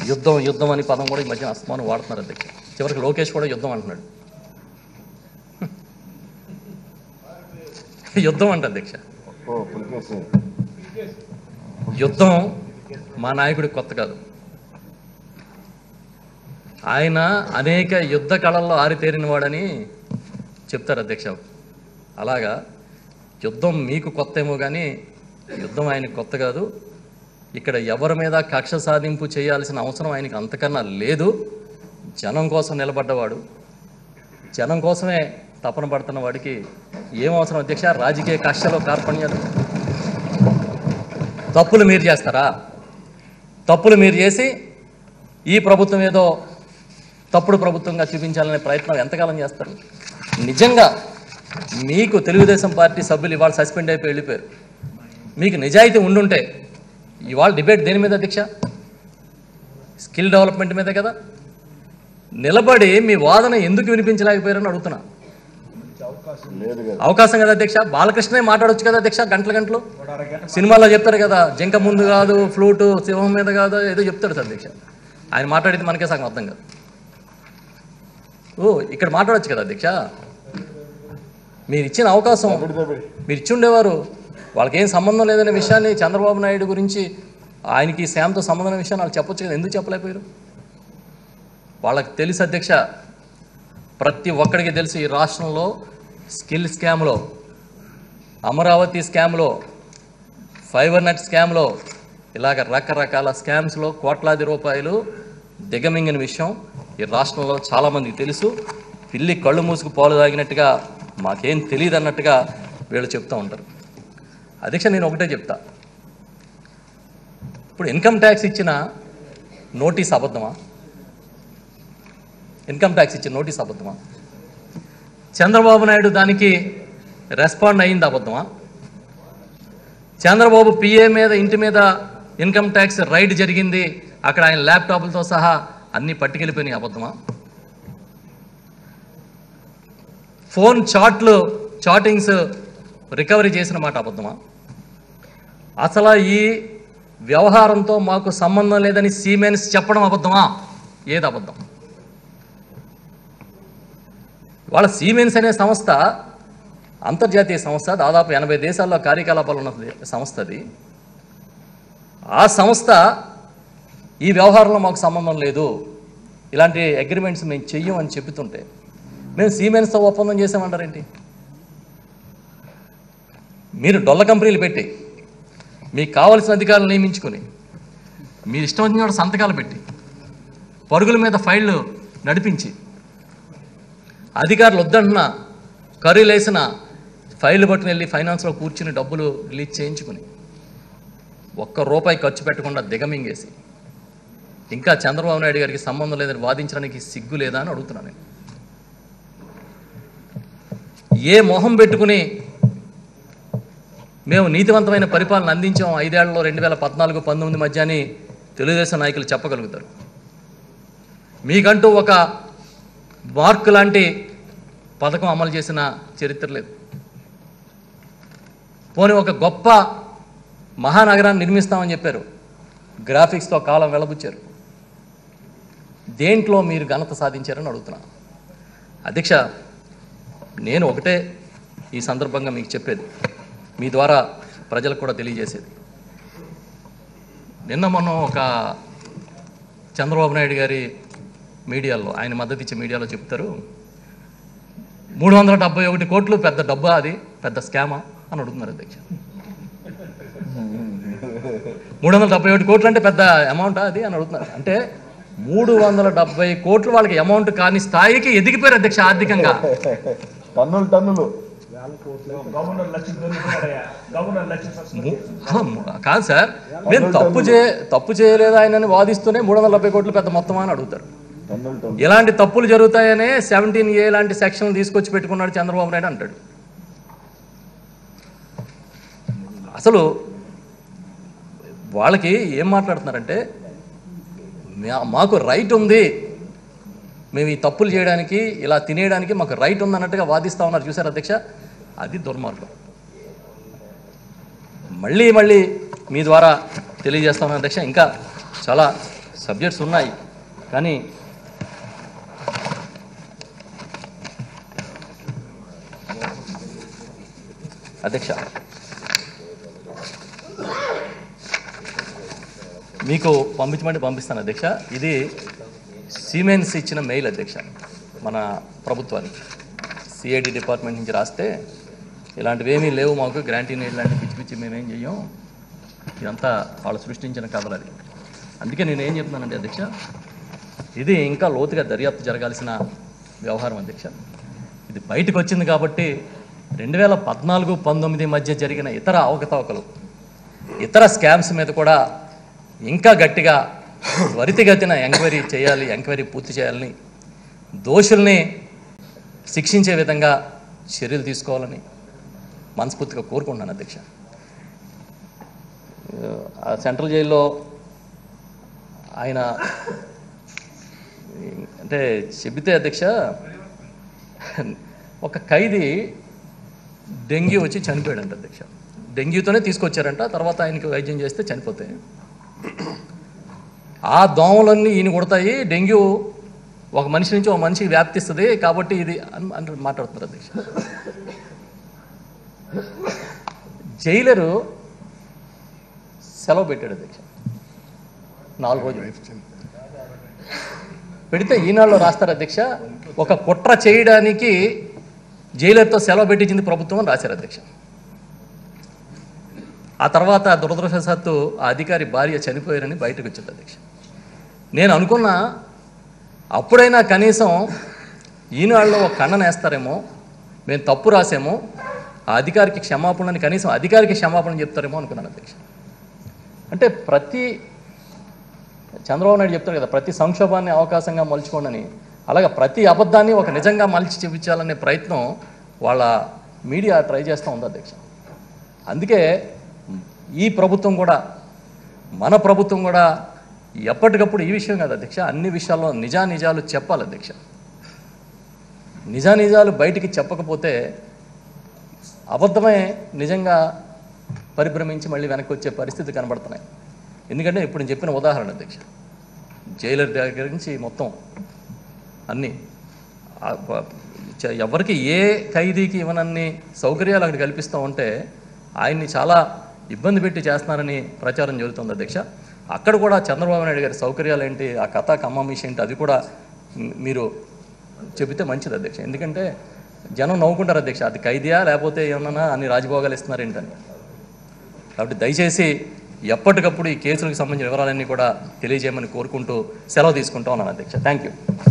యుద్ధం యుద్ధం అని పదం కూడా ఈ మధ్య అస్మానం వాడుతున్నారు అధ్యక్ష చివరికి లోకేష్ కూడా యుద్ధం అంటున్నాడు యుద్ధం అంట అధ్యక్ష ఓ పులికేసి యుద్ధం మా నాయకుడికి కొత్త కాదు ఆయన అనేక యుద్ధ కళల్లో ఆరితేరిన వాడని చెప్తారు అధ్యక్ష అలాగా యుద్ధం మీకు కొత్త ఏమో కానీ యుద్ధం ఆయనకు కొత్త కాదు ఇక్కడ ఎవరి మీద కక్ష సాధింపు చేయాల్సిన అవసరం ఆయనకి అంతకన్నా లేదు జనం కోసం నిలబడ్డవాడు జనం కోసమే తపన పడుతున్న వాడికి ఏం అవసరం అధ్యక్ష రాజకీయ కక్షలో కార్పణ్యాలు తప్పులు మీరు చేస్తారా తప్పులు మీరు చేసి ఈ ప్రభుత్వం ఏదో తప్పుడు ప్రభుత్వంగా చూపించాలనే ప్రయత్నం ఎంతకాలం చేస్తారు నిజంగా మీకు తెలుగుదేశం పార్టీ సభ్యులు ఇవాళ సస్పెండ్ అయిపోయి వెళ్ళిపోయారు మీకు నిజాయితీ ఉండుంటే ఇవాళ డిబేట్ దేని మీద దీక్ష స్కిల్ డెవలప్మెంట్ మీద కదా నిలబడి మీ వాదన ఎందుకు వినిపించలేకపోయారని అడుగుతున్నా లేదు కదా అవకాశం కదా అధ్యక్ష బాలకృష్ణే మాట్లాడొచ్చు కదా అధ్యక్ష గంటల గంటలు సినిమాలో చెప్తారు కదా జింక ముందు కాదు ఫ్లూటు సింహం మీద కాదు ఏదో చెప్తాడు సార్ అధ్యక్ష ఆయన మాట్లాడేది మనకే సగం అర్థం కాదు ఓ ఇక్కడ మాట్లాడొచ్చు కదా అధ్యక్ష మీరు ఇచ్చిన అవకాశం దబిడి దబిడి మీరు ఇచ్చి ఉండేవారు వాళ్ళకి ఏం సంబంధం లేదనే విషయాన్ని చంద్రబాబు నాయుడు గురించి ఆయనకి శామ్తో సంబంధం అనే విషయాన్ని వాళ్ళు చెప్పొచ్చు కదా ఎందుకు చెప్పలేకపోయారు వాళ్ళకి తెలుసు అధ్యక్ష ప్రతి ఒక్కడికి తెలుసు ఈ రాష్ట్రంలో స్కిల్ స్కామ్లో అమరావతి స్కామ్లో ఫైబర్ నెట్ స్కామ్లో ఇలాగ రకరకాల స్కామ్స్లో కోట్లాది రూపాయలు దిగమింగిన విషయం ఈ రాష్ట్రంలో చాలామందికి తెలుసు పిల్లి కళ్ళు మూసుకు పాలు తాగినట్టుగా మాకేం తెలియదు అన్నట్టుగా వీళ్ళు చెప్తూ ఉంటారు అధ్యక్ష నేను ఒకటే చెప్తా ఇప్పుడు ఇన్కమ్ ట్యాక్స్ ఇచ్చిన నోటీస్ అబద్ధమా ఇన్కమ్ ట్యాక్స్ ఇచ్చిన నోటీస్ అబద్ధమా చంద్రబాబు నాయుడు దానికి రెస్పాండ్ అయింది అబద్ధమా చంద్రబాబు పిఏ మీద ఇంటి మీద ఇన్కమ్ ట్యాక్స్ రైడ్ జరిగింది అక్కడ ఆయన ల్యాప్టాప్లతో సహా అన్ని పట్టుకెళ్ళిపోయినాయి అబద్ధమా ఫోన్ చాట్లు చాటింగ్స్ రికవరీ చేసిన మాట అబద్ధమా అసలు ఈ వ్యవహారంతో మాకు సంబంధం లేదని సీమెన్స్ చెప్పడం అబద్ధమా ఏది అబద్ధం వాళ్ళ సీమెన్స్ అనే సంస్థ అంతర్జాతీయ సంస్థ దాదాపు ఎనభై దేశాల్లో కార్యకలాపాలు ఉన్న సంస్థ అది ఆ సంస్థ ఈ వ్యవహారంలో మాకు సంబంధం లేదు ఇలాంటి అగ్రిమెంట్స్ మేము చెయ్యం అని చెబుతుంటే మేము సీమెన్స్తో ఒప్పందం చేసామంటారేంటి మీరు డొల్ల కంపెనీలు పెట్టి మీకు కావలసిన అధికారులు నియమించుకొని మీరు ఇష్టం వచ్చిన చోట సంతకాలు పెట్టి పరుగుల మీద ఫైళ్ళు నడిపించి అధికారులు వద్దంటున్నా కర్రీలు వేసిన ఫైల్ పట్టుకుని వెళ్ళి ఫైనాన్స్లో కూర్చుని డబ్బులు రిలీజ్ చేయించుకుని ఒక్క రూపాయి ఖర్చు పెట్టకుండా దిగమింగేసి ఇంకా చంద్రబాబు నాయుడు గారికి సంబంధం లేదని వాదించడానికి సిగ్గు లేదా అని అడుగుతున్నాను నేను ఏ మొహం పెట్టుకుని మేము నీతివంతమైన పరిపాలన అందించాం ఐదేళ్లలో రెండు వేల పద్నాలుగు పంతొమ్మిది మధ్య అని తెలుగుదేశం నాయకులు చెప్పగలుగుతారు మీకంటూ ఒక మార్క్ లాంటి పథకం అమలు చేసిన చరిత్ర లేదు పోనీ ఒక గొప్ప మహానగరాన్ని నిర్మిస్తామని చెప్పారు గ్రాఫిక్స్తో కాలం వెలబుచ్చారు దేంట్లో మీరు ఘనత సాధించారని అడుగుతున్నా అధ్యక్ష నేను ఒకటే ఈ సందర్భంగా మీకు చెప్పేది మీ ద్వారా ప్రజలకు కూడా తెలియజేసేది నిన్న మొన్న ఒక చంద్రబాబు నాయుడు గారి మీడియాలో ఆయన మద్దతు ఇచ్చే మీడియాలో చెప్తారు మూడు వందల డెబ్బై ఒకటి కోట్లు పెద్ద డబ్బా అది పెద్ద స్కామా అని అడుగుతున్నారు అధ్యక్ష మూడు వందల డెబ్బై ఒకటి కోట్లు అంటే పెద్ద అమౌంటా అది అని అడుగుతున్నారు అంటే మూడు వందల డెబ్బై కోట్లు వాళ్ళకి అమౌంట్ కాని స్థాయికి ఎదిగిపోయారు అధ్యక్ష ఆర్థికంగా టన్నులు టన్నులు గవర్నర్ లక్ష్యం దొరుకుతున్నాడయ్యా గవర్నర్ లక్ష్యం ము- ఆ, ము- కాదు సార్ నేను తప్పు చే తప్పు చేయలేదు ఆయనని వాదిస్తూనే మూడు వందల డెబ్బై కోట్లు పెద్ద మొత్తమా అని అడుగుతారు టన్నులు టన్నులు ఇలాంటి తప్పులు జరుగుతాయనే సెవెంటీన్ ఏ లాంటి సెక్షన్లు తీసుకొచ్చి పెట్టుకున్నాడు చంద్రబాబు నాయుడు అంటాడు అసలు వాళ్ళకి ఏం మాట్లాడుతున్నారంటే మా- మాకు రైట్ ఉంది మేము ఈ తప్పులు చేయడానికి ఇలా తినేయడానికి మాకు రైట్ ఉంది అన్నట్టుగా వాదిస్తా ఉన్నారు చూసారు అధ్యక్ష అది దుర్మార్గం మళ్ళీ మళ్ళీ మీ ద్వారా తెలియజేస్తా ఉన్నాను అధ్యక్ష ఇంకా చాలా సబ్జెక్ట్స్ ఉన్నాయి కానీ అధ్యక్ష మీకు పంపించమంటే పంపిస్తాను అధ్యక్ష ఇది సిమెన్స్ ఇచ్చిన మెయిల్ అధ్యక్ష మన ప్రభుత్వానికి సిఐడి డిపార్ట్మెంట్ నుంచి రాస్తే ఇలాంటివి ఏమీ లేవు మాకు గ్రాంటీని ఇలాంటి పిచ్చి పిచ్చి మేమేం చెయ్యం ఇదంతా వాళ్ళు సృష్టించిన కథలు అది అందుకే నేను ఏం చెప్తున్నానంటే అధ్యక్ష ఇది ఇంకా లోతుగా దర్యాప్తు జరగాల్సిన వ్యవహారం అధ్యక్ష ఇది బయటకు వచ్చింది కాబట్టి రెండు వేల పద్నాలుగు పంతొమ్మిది మధ్య జరిగిన ఇతర అవకతవకలు ఇతర స్కామ్స్ మీద కూడా ఇంకా గట్టిగా త్వరితగతిన ఎంక్వైరీ చేయాలి ఎంక్వైరీ పూర్తి చేయాలని దోషుల్ని శిక్షించే విధంగా చర్యలు తీసుకోవాలని మనస్ఫూర్తిగా కోరుకుంటున్నాను అధ్యక్ష ఆ సెంట్రల్ జైల్లో ఆయన అంటే చెబితే అధ్యక్ష ఒక ఖైదీ డెంగ్యూ వచ్చి చనిపోయాడంట అధ్యక్ష డెంగ్యూతోనే తీసుకొచ్చారంట తర్వాత ఆయనకి వైద్యం చేస్తే చనిపోతాయి ఆ దోమలన్నీ ఈయన కొడతాయి డెంగ్యూ ఒక మనిషి నుంచి ఒక మనిషికి వ్యాప్తిస్తుంది కాబట్టి ఇది అని అని మాట్లాడుతున్నారు అధ్యక్ష జైలరు సెలవు పెట్టాడు అధ్యక్ష నాలుగు రోజులు పెడితే ఈనాడులో రాస్తారు అధ్యక్ష ఒక కుట్ర చేయడానికి జైలర్తో సెలవు పెట్టించింది ప్రభుత్వం అని రాశారు అధ్యక్ష ఆ తర్వాత దురదృష్టవశాత్తు ఆ అధికారి భార్య చనిపోయారని బయటకు వచ్చింది అధ్యక్ష నేను అనుకున్నా అప్పుడైనా కనీసం ఈనాడులో ఒక కన్నన వేస్తారేమో మేము తప్పు రాసేమో ఆ అధికారికి క్షమాపణని కనీసం అధికారికి క్షమాపణ చెప్తారేమో అనుకున్నాను అధ్యక్ష అంటే ప్రతి చంద్రబాబు నాయుడు చెప్తారు కదా ప్రతి సంక్షోభాన్ని అవకాశంగా మలుచుకోండి అలాగే ప్రతి అబద్ధాన్ని ఒక నిజంగా మలిచి చూపించాలనే ప్రయత్నం వాళ్ళ మీడియా ట్రై చేస్తూ ఉంది అధ్యక్ష అందుకే ఈ ప్రభుత్వం కూడా మన ప్రభుత్వం కూడా ఎప్పటికప్పుడు ఈ విషయం కాదు అధ్యక్ష అన్ని విషయాల్లో నిజానిజాలు చెప్పాలి అధ్యక్ష నిజానిజాలు బయటికి చెప్పకపోతే అబద్ధమే నిజంగా పరిభ్రమించి మళ్ళీ వెనక్కి వచ్చే పరిస్థితి కనబడుతున్నాయి ఎందుకంటే ఇప్పుడు నేను చెప్పిన ఉదాహరణ అధ్యక్ష జైలర్ దగ్గర నుంచి మొత్తం అన్నీ ఆ ప- చ- ఎవరికి ఏ ఖైదీకి ఇవ్వనన్ని సౌకర్యాలు అక్కడ కల్పిస్తూ ఉంటే ఆయన్ని చాలా ఇబ్బంది పెట్టి చేస్తున్నారని ప్రచారం జరుగుతుంది అధ్యక్ష అక్కడ కూడా చంద్రబాబు నాయుడు గారి సౌకర్యాలు ఏంటి ఆ కథ కమ్మామిషి ఏంటి అది కూడా మ్, మీరు చెబితే మంచిది అధ్యక్ష ఎందుకంటే జనం నవ్వుకుంటారు అధ్యక్ష అది ఖైదీయా లేకపోతే ఏమన్నా అన్ని రాజభోగాలు ఇస్తున్నారు ఏంటని కాబట్టి దయచేసి ఎప్పటికప్పుడు ఈ కేసులకు సంబంధించిన వివరాలన్నీ కూడా తెలియజేయమని కోరుకుంటూ సెలవు తీసుకుంటా ఉన్నాను అధ్యక్ష థ్యాంక్ యూ